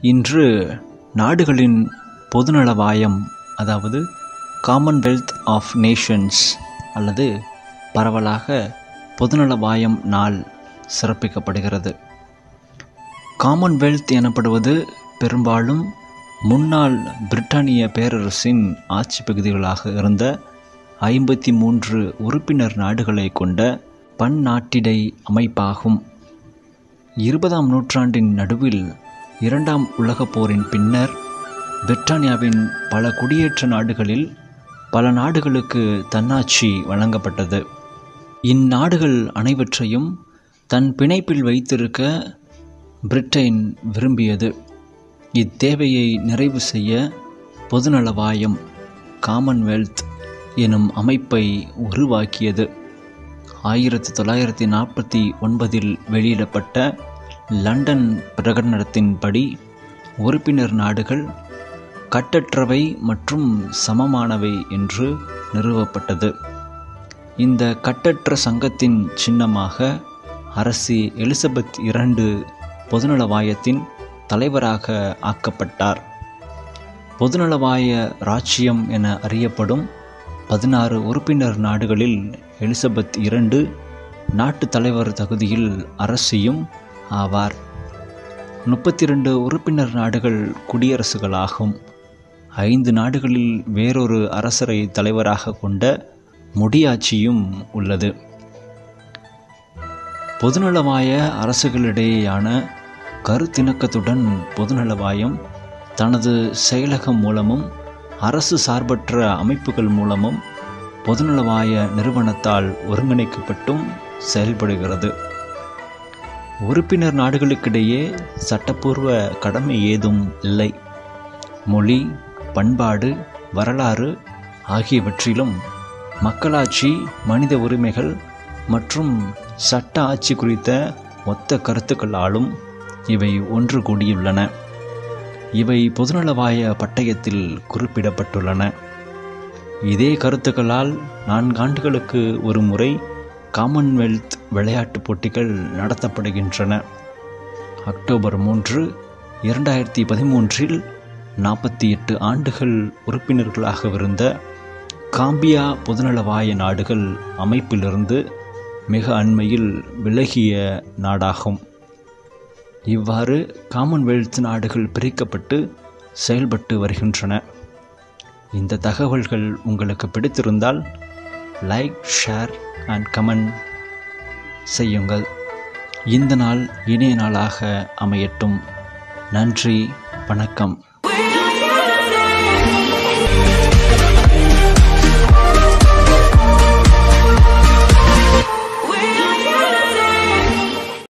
இன்று நாடுகளின் பொதுநலவாயம் அதாவது காமன்வெல்த் ஆஃப் நேஷன்ஸ் அல்லது பரவலாக பொதுநலவாயம் நாள் சிறப்பிக்கப்படுகிறது காமன்வெல்த் எனப்படுவது பெரும்பாலும் முன்னாள் பிரிட்டானிய பேரரசின் ஆட்சி பகுதிகளாக இருந்த ஐம்பத்தி மூன்று உறுப்பினர் நாடுகளை கொண்ட பன்னாட்டிடை அமைப்பாகும் இருபதாம் நூற்றாண்டின் நடுவில் இரண்டாம் உலகப் போரின் பின்னர் பிரிட்டானியாவின் பல குடியேற்ற நாடுகளில் பல நாடுகளுக்கு தன்னாட்சி வழங்கப்பட்டது இந்நாடுகள் அனைவற்றையும் தன் பிணைப்பில் வைத்திருக்க பிரிட்டன் விரும்பியது இத்தேவையை நிறைவு செய்ய பொதுநலவாயம் காமன்வெல்த் எனும் அமைப்பை உருவாக்கியது ஆயிரத்தி தொள்ளாயிரத்தி நாற்பத்தி ஒன்பதில் வெளியிடப்பட்ட லண்டன் பிரகடனத்தின்படி உறுப்பினர் நாடுகள் கட்டற்றவை மற்றும் சமமானவை என்று நிறுவப்பட்டது இந்த கட்டற்ற சங்கத்தின் சின்னமாக அரசி எலிசபெத் இரண்டு பொதுநலவாயத்தின் தலைவராக ஆக்கப்பட்டார் பொதுநலவாய ராச்சியம் என அறியப்படும் பதினாறு உறுப்பினர் நாடுகளில் எலிசபெத் இரண்டு நாட்டு தலைவர் தகுதியில் அரசியும் ஆவார் முப்பத்தி ரெண்டு உறுப்பினர் நாடுகள் குடியரசுகளாகும் ஐந்து நாடுகளில் வேறொரு அரசரை தலைவராக கொண்ட முடியாட்சியும் உள்ளது பொதுநலவாய அரசுகளிடையேயான கருத்திணக்கத்துடன் பொதுநலவாயம் தனது செயலகம் மூலமும் அரசு சார்பற்ற அமைப்புகள் மூலமும் பொதுநலவாய நிறுவனத்தால் ஒருங்கிணைக்கப்பட்டும் செயல்படுகிறது உறுப்பினர் நாடுகளுக்கிடையே சட்டப்பூர்வ கடமை ஏதும் இல்லை மொழி பண்பாடு வரலாறு ஆகியவற்றிலும் மக்களாட்சி மனித உரிமைகள் மற்றும் சட்ட ஆட்சி குறித்த மொத்த கருத்துக்களாலும் இவை ஒன்று கூடியுள்ளன இவை பொதுநலவாய பட்டயத்தில் குறிப்பிடப்பட்டுள்ளன இதே கருத்துக்களால் நான்காண்டுகளுக்கு ஒரு முறை காமன்வெல்த் விளையாட்டுப் போட்டிகள் நடத்தப்படுகின்றன அக்டோபர் மூன்று இரண்டாயிரத்தி பதிமூன்றில் நாற்பத்தி எட்டு ஆண்டுகள் உறுப்பினர்களாகவிருந்த காம்பியா பொதுநலவாய நாடுகள் அமைப்பிலிருந்து மிக அண்மையில் விலகிய நாடாகும் இவ்வாறு காமன்வெல்த் நாடுகள் பிரிக்கப்பட்டு செயல்பட்டு வருகின்றன இந்த தகவல்கள் உங்களுக்கு பிடித்திருந்தால் லைக் ஷேர் அண்ட் கமெண்ட் செய்யுங்கள் இந்த நாள் இனிய நாளாக அமையட்டும் நன்றி வணக்கம்